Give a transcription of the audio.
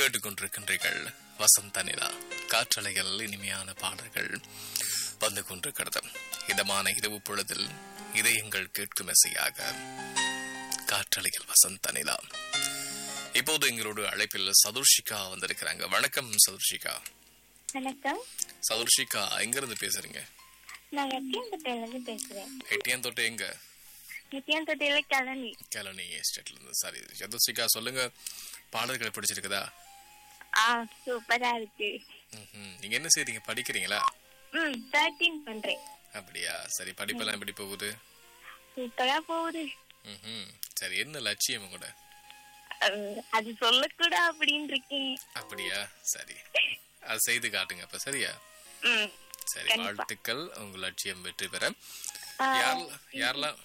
கேட்டுக்கொண்டிருக்கின்றீர்கள் வசந்த நிலா காற்றலைகள் இனிமையான பாடல்கள் வந்து கொண்டிருக்கிறது இதமான இரவு பொழுதில் இதயங்கள் கேட்கும் இசையாக காற்றலைகள் வசந்த நிலா இப்போது எங்களோட அழைப்பில் சதுர்ஷிகா வந்திருக்கிறாங்க வணக்கம் சதுர்ஷிகா வணக்கம் சதுர்ஷிகா எங்க இருந்து பேசுறீங்க நான் எட்டியந்தொட்டையில இருந்து பேசுறேன் எட்டியான் தொட்டு எங்க எட்டியந்தொட்டையில கிளம்பி கேலனி எஸ்டேட்ல இருந்து சரி சதுர்ஷிகா சொல்லுங்க பாடல்கள் பிடிச்சிருக்குதா ஆ சூப்பரா இருக்கு ம்ஹும். நீங்க என்ன செய்றீங்க படிக்கிறீங்களா ம் தேர்ட்டீன் பண்றேன் அப்படியா சரி படிப்பெல்லாம் எப்படி போகுது சூப்பரா போகுது ம்ஹும். சரி என்ன லட்சியம் கூட அஹ், அது சொல்லக்கூட அப்படின்னு இருக்கேன் அப்படியா சரி அது செய்து காட்டுங்க அப்ப சரியா ம் சரி கண்டிப்பா. வாழ்த்துக்கள் உங்க லட்சியம் வெற்றி பெற ஆ, யார் யாரெல்லாம்